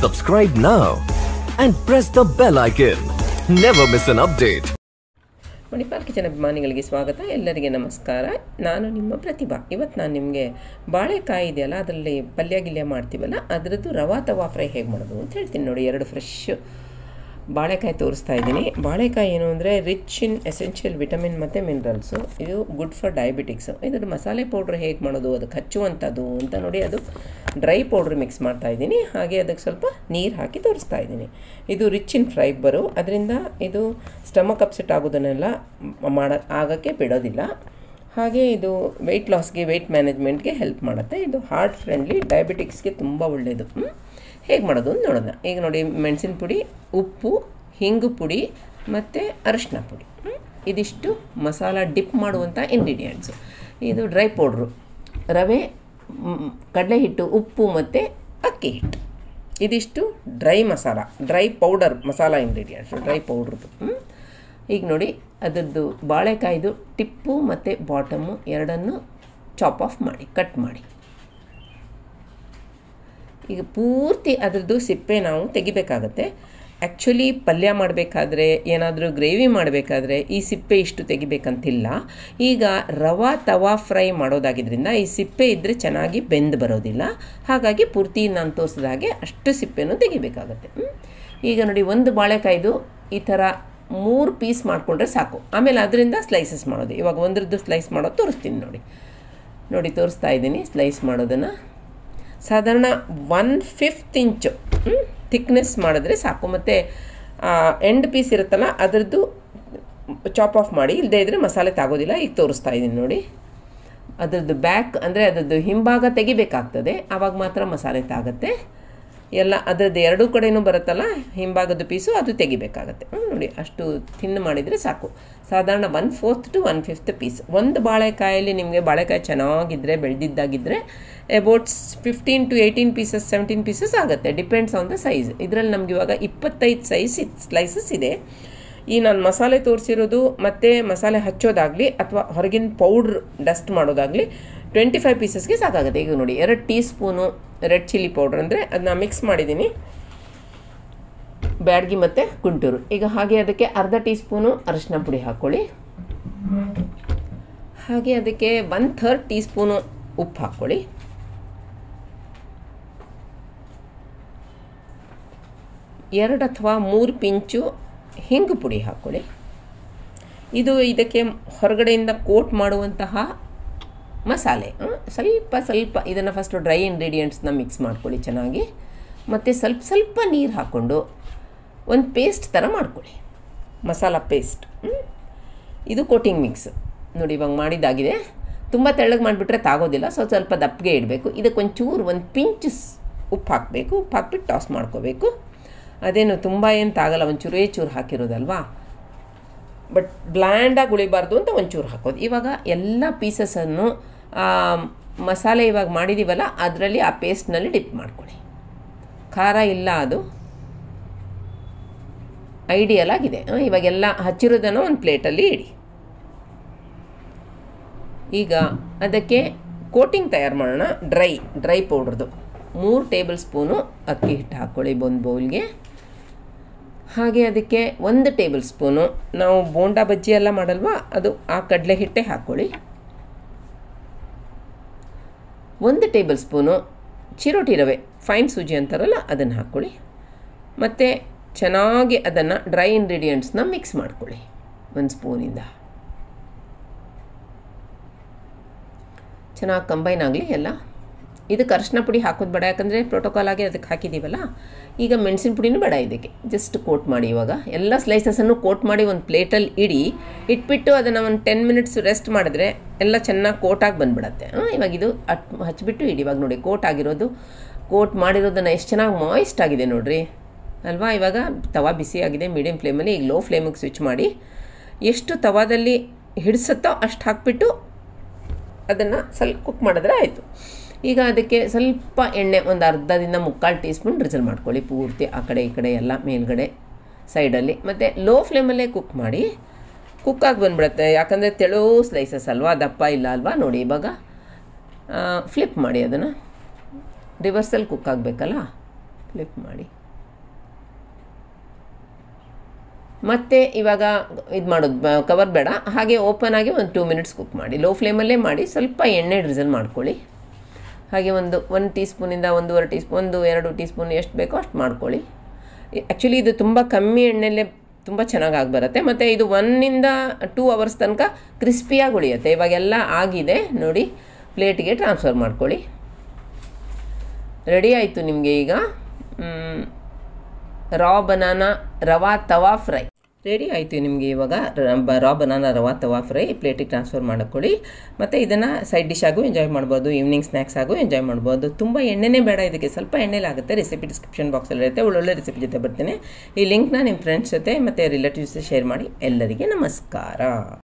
Subscribe now and press the bell icon. Never miss an update. Manipal kitchen ಅಭಿಮಾನಿಗಳಿಗೆ ಸ್ವಾಗತ ಎಲ್ಲರಿಗೆ ನಮಸ್ಕಾರ ನಾನು ನಿಮ್ಮ ಪ್ರತಿಭಾ ಇವತ್ತು ನಾನು ನಿಮಗೆ ಬಾಳೆಕಾಯಿ ಇದೆಯಲ್ಲ ಅದರಲ್ಲಿ ಪಲ್ಯ ಗಿಲ್ಯ ಮಾಡ್ತೀವಲ್ಲ ಅದರದ್ದು ರವಾ ತವಾ ಫ್ರೈ ಹೇಗೆ ಮಾಡೋದು ಅಂತ ಹೇಳ್ತೀನಿ ನೋಡಿ ಎರಡು ಫ್ರೆಶ್ ಬಾಳೆಕಾಯಿ ತೋರಿಸ್ತಾ ಇದ್ದೀನಿ ಬಾಳೆಕಾಯಿ ಏನು ಅಂದರೆ ರಿಚ್ ಇನ್ ಎಸೆನ್ಷಿಯಲ್ ವಿಟಮಿನ್ ಮತ್ತು ಮಿನರಲ್ಸು ಇದು ಗುಡ್ ಫಾರ್ ಡಯಾಬಿಟಿಕ್ಸು ಇದರ ಮಸಾಲೆ ಪೌಡ್ರ್ ಹೇಗೆ ಮಾಡೋದು ಅದಕ್ಕೆ ಹಚ್ಚುವಂಥದ್ದು ಅಂತ ನೋಡಿ ಅದು ಡ್ರೈ ಪೌಡ್ರ್ ಮಿಕ್ಸ್ ಮಾಡ್ತಾ ಇದ್ದೀನಿ ಹಾಗೆ ಅದಕ್ಕೆ ಸ್ವಲ್ಪ ನೀರು ಹಾಕಿ ತೋರಿಸ್ತಾ ಇದ್ದೀನಿ ಇದು ರಿಚ್ ಇನ್ ಫೈಬರು ಅದರಿಂದ ಇದು ಸ್ಟಮಕ್ ಅಪ್ಸೆಟ್ ಆಗೋದನ್ನೆಲ್ಲ ಮಾಡ ಆಗೋಕ್ಕೆ ಬಿಡೋದಿಲ್ಲ ಹಾಗೆ ಇದು ವೆಯ್ಟ್ ಲಾಸ್ಗೆ ವೆಯ್ಟ್ ಮ್ಯಾನೇಜ್ಮೆಂಟ್ಗೆ ಹೆಲ್ಪ್ ಮಾಡುತ್ತೆ ಇದು ಹಾರ್ಟ್ ಫ್ರೆಂಡ್ಲಿ ಡಯಾಬಿಟಿಕ್ಸ್ಗೆ ತುಂಬ ಒಳ್ಳೆಯದು ಹೇಗೆ ಮಾಡೋದು ಅಂತ ನೋಡೋಣ ಈಗ ನೋಡಿ ಮೆಣಸಿನ ಪುಡಿ ಉಪ್ಪು ಹಿಂಗು ಪುಡಿ ಮತ್ತು ಅರಿಶಿನ ಪುಡಿ ಹ್ಮ್? ಇದಿಷ್ಟು ಮಸಾಲ ಡಿಪ್ ಮಾಡುವಂಥ ಇಂಗ್ರೀಡಿಯೆಂಟ್ಸು ಇದು ಡ್ರೈ ಪೌಡ್ರು ರವೆ ಮ್, ಕಡಲೆ ಹಿಟ್ಟು ಉಪ್ಪು ಮತ್ತು ಅಕ್ಕಿ ಹಿಟ್ಟು ಇದಿಷ್ಟು dry masala dry powder masala ingredients dry ಪೌಡ್ರದ್ದು ಹ್ಮ್? ಈಗ ನೋಡಿ ಅದರದ್ದು ಬಾಳೆಕಾಯ್ದು ಟಿಪ್ಪು ಮತ್ತು ಬಾಟಮು ಎರಡನ್ನು ಚಾಪ್ ಆಫ್ ಮಾಡಿ ಕಟ್ ಮಾಡಿ ಈಗ ಪೂರ್ತಿ ಅದರದ್ದು ಸಿಪ್ಪೆ ನಾವು ತೆಗಿಬೇಕಾಗತ್ತೆ ಆ್ಯಕ್ಚುಲಿ ಪಲ್ಯ ಮಾಡಬೇಕಾದ್ರೆ ಏನಾದರೂ ಗ್ರೇವಿ ಮಾಡಬೇಕಾದ್ರೆ ಈ ಸಿಪ್ಪೆ ಇಷ್ಟು ತೆಗಿಬೇಕಂತಿಲ್ಲ ಈಗ ರವಾ ತವಾ ಫ್ರೈ ಮಾಡೋದಾಗಿದ್ದರಿಂದ ಈ ಸಿಪ್ಪೆ ಇದ್ದರೆ ಚೆನ್ನಾಗಿ ಬೆಂದು ಬರೋದಿಲ್ಲ ಹಾಗಾಗಿ ಪೂರ್ತಿ ನಾನು ತೋರಿಸಿದ ಹಾಗೆ ಅಷ್ಟು ಸಿಪ್ಪೆನೂ ತೆಗಿಬೇಕಾಗತ್ತೆ ಹ್ಮ್? ಈಗ ನೋಡಿ ಒಂದು ಬಾಳೆಕಾಯ್ದು ಈ ಥರ ಮೂರು ಪೀಸ್ ಮಾಡಿಕೊಂಡ್ರೆ ಸಾಕು ಆಮೇಲೆ ಅದರಿಂದ ಸ್ಲೈಸಸ್ ಮಾಡೋದು ಇವಾಗ ಒಂದ್ರದ್ದು ಸ್ಲೈಸ್ ಮಾಡೋದು ತೋರಿಸ್ತೀನಿ ನೋಡಿ ನೋಡಿ ತೋರಿಸ್ತಾ ಇದ್ದೀನಿ ಸ್ಲೈಸ್ ಮಾಡೋದನ್ನು ಸಾಧಾರಣ ಒನ್ ಫಿಫ್ತ್ ಇಂಚು ಥಿಕ್ನೆಸ್ ಮಾಡಿದ್ರೆ ಸಾಕು ಮತ್ತು ಎಂಡ್ ಪೀಸ್ ಇರುತ್ತಲ್ಲ ಅದರದ್ದು ಚಾಪ್ ಆಫ್ ಮಾಡಿ ಇಲ್ಲದೇ ಇದ್ದರೆ ಮಸಾಲೆ ತಾಗೋದಿಲ್ಲ ಈಗ ತೋರಿಸ್ತಾ ಇದ್ದೀನಿ ನೋಡಿ ಅದರದ್ದು ಬ್ಯಾಕ್ ಅಂದರೆ ಅದರದ್ದು ಹಿಂಭಾಗ ತೆಗಿಬೇಕಾಗ್ತದೆ ಆವಾಗ ಮಾತ್ರ ಮಸಾಲೆ ತಾಗತ್ತೆ ಎಲ್ಲ ಅದರದ್ದು ಎರಡೂ ಕಡೆನೂ ಬರುತ್ತಲ್ಲ ಹಿಂಭಾಗದ ಪೀಸು ಅದು ತೆಗಿಬೇಕಾಗತ್ತೆ ಹ್ಮ್, ನೋಡಿ ಅಷ್ಟು ತಿನ್ನು ಮಾಡಿದರೆ ಸಾಕು ಸಾಧಾರಣ one fourth to one fifth piece ಒಂದು ಬಾಳೆಕಾಯಲ್ಲಿ ನಿಮಗೆ ಬಾಳೆಕಾಯಿ ಚೆನ್ನಾಗಿದ್ದರೆ ಬೆಳೆದಿದ್ದಾಗಿದ್ದರೆ about fifteen to eighteen pieces seventeen pieces ಆಗುತ್ತೆ ಡಿಪೆಂಡ್ಸ್ ಆನ್ ದ ಸೈಜ್ ಇದರಲ್ಲಿ ನಮ್ಗೆ ಇವಾಗ ಇಪ್ಪತ್ತೈದು ಸೈಜ್ ಸ್ಲೈಸಸ್ ಇದೆ ಈ ನಾನು ಮಸಾಲೆ ತೋರಿಸಿರೋದು ಮತ್ತು ಮಸಾಲೆ ಹಚ್ಚೋದಾಗಲಿ ಅಥವಾ ಹೊರಗಿನ ಪೌಡ್ರ್ ಡಸ್ಟ್ ಮಾಡೋದಾಗಲಿ ಟ್ವೆಂಟಿ ಫೈವ್ ಪೀಸಸ್ಗೆ ಸಾಕಾಗುತ್ತೆ ಈಗ ನೋಡಿ ಎರಡು teaspoon red chilli powder ಅಂದರೆ ಅದನ್ನ ಮಿಕ್ಸ್ ಮಾಡಿದ್ದೀನಿ ಬ್ಯಾಡ್ಗಿ ಮತ್ತು ಗುಂಟೂರು ಈಗ ಹಾಗೆ ಅದಕ್ಕೆ ಅರ್ಧ ಟೀ ಸ್ಪೂನು ಅರಿಶಿನ ಪುಡಿ ಹಾಕ್ಕೊಳ್ಳಿ ಹಾಗೆ ಅದಕ್ಕೆ ಒನ್ ಥರ್ಡ್ ಟೀ ಸ್ಪೂನು ಉಪ್ಪು ಹಾಕ್ಕೊಳ್ಳಿ ಎರಡು ಅಥವಾ ಮೂರು ಪಿಂಚು ಹಿಂಗು ಪುಡಿ ಹಾಕ್ಕೊಳ್ಳಿ ಇದು ಇದಕ್ಕೆ ಹೊರಗಡೆಯಿಂದ ಕೋಟ್ ಮಾಡುವಂತಹ ಮಸಾಲೆ ಹ್ಮ್? ಸ್ವಲ್ಪ ಸ್ವಲ್ಪ ಇದನ್ನು ಫಸ್ಟು ಡ್ರೈ ಇಂಗ್ರೀಡಿಯೆಂಟ್ಸ್ನ ಮಿಕ್ಸ್ ಮಾಡ್ಕೊಳ್ಳಿ ಚೆನ್ನಾಗಿ ಮತ್ತು ಸ್ವಲ್ಪ ಸ್ವಲ್ಪ ನೀರು ಹಾಕ್ಕೊಂಡು ಒಂದು ಪೇಸ್ಟ್ ಥರ ಮಾಡ್ಕೊಳ್ಳಿ ಮಸಾಲ ಪೇಸ್ಟ್ ಹ್ಮ್? ಇದು ಕೋಟಿಂಗ್ ಮಿಕ್ಸ್ ನೋಡಿ ಇವಾಗ ಮಾಡಿದ್ದಾಗಿದೆ ತುಂಬ ತೆಳ್ಳಗೆ ಮಾಡಿಬಿಟ್ರೆ ತಾಗೋದಿಲ್ಲ ಸೊ ಸ್ವಲ್ಪ ದಪ್ಪಗೆ ಇಡಬೇಕು ಇದಕ್ಕೊಂಚೂರು ಒಂದು ಪಿಂಚ್ ಉಪ್ಪು ಹಾಕಬೇಕು ಉಪ್ಪು ಹಾಕ್ಬಿಟ್ಟು ಟಾಸ್ ಮಾಡ್ಕೋಬೇಕು ಅದೇನು ತುಂಬ ಏನು ತಾಗಲ್ಲ ಒಂಚೂರೇ ಚೂರು ಹಾಕಿರೋದಲ್ವಾ ಬಟ್ ಬ್ಲ್ಯಾಂಡಾಗಿ ಉಳಿಬಾರ್ದು ಅಂತ ಒಂಚೂರು ಹಾಕೋದು ಇವಾಗ ಎಲ್ಲ ಪೀಸಸನ್ನು ಮಸಾಲೆ ಇವಾಗ ಮಾಡಿದ್ದೀವಲ್ಲ ಅದರಲ್ಲಿ ಆ ಪೇಸ್ಟ್ನಲ್ಲಿ ಡಿಪ್ ಮಾಡ್ಕೊಳ್ಳಿ ಖಾರ ಇಲ್ಲ ಅದು ಐಡಿಯಲ್ ಆಗಿದೆ ಆ, ಇವಾಗೆಲ್ಲ ಹಚ್ಚಿರೋದನ್ನು ಒಂದು ಪ್ಲೇಟಲ್ಲಿ ಇಡಿ ಈಗ ಅದಕ್ಕೆ ಕೋಟಿಂಗ್ ತಯಾರು ಮಾಡೋಣ ಡ್ರೈ ಡ್ರೈ ಪೌಡ್ರದು ಮೂರು ಟೇಬಲ್ ಸ್ಪೂನು ಅಕ್ಕಿ ಹಿಟ್ಟು ಹಾಕ್ಕೊಳ್ಳಿ ಒಂದು ಬೌಲ್ಗೆ ಹಾಗೆ ಅದಕ್ಕೆ ಒಂದು ಟೇಬಲ್ ಸ್ಪೂನು ನಾವು ಬೋಂಡಾ ಬಜ್ಜಿ ಎಲ್ಲ ಮಾಡಲ್ವಾ ಅದು ಆ ಕಡಲೆ ಹಿಟ್ಟೆ ಹಾಕ್ಕೊಳ್ಳಿ ಒಂದು ಟೇಬಲ್ ಸ್ಪೂನು ಚಿರೋಟಿ ರವೆ ಫೈನ್ ಸೂಜಿ ಅಂತಾರಲ್ಲ ಅದನ್ನು ಹಾಕ್ಕೊಳ್ಳಿ ಮತ್ತು ಚೆನ್ನಾಗಿ ಅದನ್ನು ಡ್ರೈ ಇಂಗ್ರೀಡಿಯೆಂಟ್ಸ್ನ ಮಿಕ್ಸ್ ಮಾಡ್ಕೊಳ್ಳಿ ಒಂದು ಸ್ಪೂನಿಂದ ಚೆನ್ನಾಗಿ ಕಂಬೈನ್ ಆಗಲಿ ಎಲ್ಲ ಇದಕ್ಕೆ ಅರಿಶಿನ ಪುಡಿ ಹಾಕೋದು ಬೇಡ ಯಾಕಂದರೆ ಪ್ರೋಟೋಕಾಲ್ ಆಗಿ ಅದಕ್ಕೆ ಹಾಕಿದ್ದೀವಲ್ಲ ಈಗ ಮೆಣಸಿನ ಪುಡಿನೂ ಬೇಡ ಇದಕ್ಕೆ ಜಸ್ಟ್ ಕೋಟ್ ಮಾಡಿ ಇವಾಗ ಎಲ್ಲ ಸ್ಲೈಸಸನ್ನು ಕೋಟ್ ಮಾಡಿ ಒಂದು ಪ್ಲೇಟಲ್ಲಿ ಇಡಿ ಇಟ್ಬಿಟ್ಟು ಅದನ್ನು ಒಂದು ಟೆನ್ ಮಿನಿಟ್ಸ್ ರೆಸ್ಟ್ ಮಾಡಿದ್ರೆ ಎಲ್ಲ ಚೆನ್ನಾಗಿ ಕೋಟಾಗಿ ಬಂದುಬಿಡತ್ತೆ ಇವಾಗ ಇದು ಅಟ್ ಹಚ್ಬಿಟ್ಟು ಇಡಿ ಇವಾಗ ನೋಡಿ ಕೋಟ್ ಆಗಿರೋದು ಕೋಟ್ ಮಾಡಿರೋದನ್ನು ಎಷ್ಟು ಚೆನ್ನಾಗಿ ಮಾಯಿಸ್ಟ್ ಆಗಿದೆ ನೋಡ್ರಿ ಅಲ್ವಾ ಇವಾಗ ತವಾ ಬಿಸಿ ಆಗಿದೆ ಮೀಡಿಯಮ್ ಫ್ಲೇಮಲ್ಲಿ ಈಗ ಲೋ ಫ್ಲೇಮಿಗೆ ಸ್ವಿಚ್ ಮಾಡಿ ಎಷ್ಟು ತವಾದಲ್ಲಿ ಹಿಡಿಸುತ್ತೋ ಅಷ್ಟು ಹಾಕ್ಬಿಟ್ಟು ಅದನ್ನು ಸ್ವಲ್ಪ ಕುಕ್ ಮಾಡಿದ್ರೆ ಆಯಿತು ಈಗ ಅದಕ್ಕೆ ಸ್ವಲ್ಪ ಎಣ್ಣೆ ಒಂದು ಅರ್ಧದಿಂದ ಮುಕ್ಕಾಲು ಟೀ ಸ್ಪೂನ್ ಡ್ರಿಸಲ್ ಮಾಡ್ಕೊಳ್ಳಿ ಪೂರ್ತಿ ಆ ಕಡೆ ಈ ಕಡೆ ಎಲ್ಲ ಮೇಲ್ಗಡೆ ಸೈಡಲ್ಲಿ ಮತ್ತು ಲೋ ಫ್ಲೇಮಲ್ಲೇ ಕುಕ್ ಮಾಡಿ ಕುಕ್ಕಾಗಿ ಬಂದ್ಬಿಡುತ್ತೆ ಯಾಕಂದರೆ ತೆಳು ಸ್ಲೈಸಸ್ ಅಲ್ವಾ ದಪ್ಪ ಇಲ್ಲ ಅಲ್ವಾ ನೋಡಿ ಇವಾಗ ಫ್ಲಿಪ್ ಮಾಡಿ ಅದನ್ನು ರಿವರ್ಸಲ್ಲಿ ಕುಕ್ ಆಗಬೇಕಲ್ಲ ಫ್ಲಿಪ್ ಮಾಡಿ ಮತ್ತೆ ಇವಾಗ ಇದು ಮಾಡೋದು ಕವರ್ ಬೇಡ ಹಾಗೆ ಓಪನ್ ಆಗಿ ಒಂದು ಟೂ ಮಿನಿಟ್ಸ್ ಕುಕ್ ಮಾಡಿ ಲೋ ಫ್ಲೇಮಲ್ಲೇ ಮಾಡಿ ಸ್ವಲ್ಪ ಎಣ್ಣೆ ಡ್ರಿಸಲ್ ಮಾಡ್ಕೊಳ್ಳಿ ಹಾಗೆ ಒಂದು ಒಂದು ಟೀ ಸ್ಪೂನಿಂದ ಒಂದೂವರೆ ಟೀ ಸ್ಪೂನ್ ಒಂದು ಎರಡು ಟೀ ಸ್ಪೂನ್ ಎಷ್ಟು ಬೇಕೋ ಅಷ್ಟು ಮಾಡ್ಕೊಳ್ಳಿ ಆ್ಯಕ್ಚುಲಿ ಇದು ತುಂಬ ಕಮ್ಮಿ ಎಣ್ಣೆಲ್ಲೇ ತುಂಬ ಚೆನ್ನಾಗಿ ಆಗಿ ಬರುತ್ತೆ ಮತ್ತು ಇದು ಒನ್ನಿಂದ ಟೂ ಅವರ್ಸ್ ತನಕ ಕ್ರಿಸ್ಪಿಯಾಗಿ ಉಳಿಯುತ್ತೆ ಇವಾಗೆಲ್ಲ ಆಗಿದೆ ನೋಡಿ ಪ್ಲೇಟಿಗೆ ಟ್ರಾನ್ಸ್ಫರ್ ಮಾಡ್ಕೊಳ್ಳಿ ರೆಡಿ ಆಯಿತು ನಿಮಗೆ ಈಗ raw banana rava tawa fry ready ಆಯಿತು ನಿಮಗೆ ಇವಾಗ raw banana rava tawa fry ಪ್ಲೇಟಿಗೆ ಟ್ರಾನ್ಸ್ಫರ್ ಮಾಡ್ಕೊಳ್ಳಿ ಮತ್ತು ಇದನ್ನು ಸೈಡ್ ಡಿಶ್ ಆಗು ಎಂಜಾಯ್ ಮಾಡ್ಬೋದು ಈವ್ನಿಂಗ್ ಸ್ನ್ಯಾಕ್ಸ್ ಆಗು ಎಂಜಾಯ್ ಮಾಡ್ಬೋದು ತುಂಬ ಎಣ್ಣೆನೇ ಬೇಡ ಇದಕ್ಕೆ ಸ್ವಲ್ಪ ಎಣ್ಣೆಲಾಗುತ್ತೆ ರೆಸಿಪಿ ಡಿಸ್ಕ್ರಿಪ್ಷನ್ ಬಾಕ್ಸಲ್ಲಿ ಇರುತ್ತೆ ಒಳ್ಳೊಳ್ಳೆ ರೆಸಿಪಿ ಜೊತೆ ಬರ್ತೀನಿ ಈ ಲಿಂಕ್ನ ನಿಮ್ಮ ಫ್ರೆಂಡ್ಸ್ ಜೊತೆ ಮತ್ತು ರಿಲೇಟಿವ್ಸ್ ಶೇರ್ ಮಾಡಿ ಎಲ್ಲರಿಗೆ ನಮಸ್ಕಾರ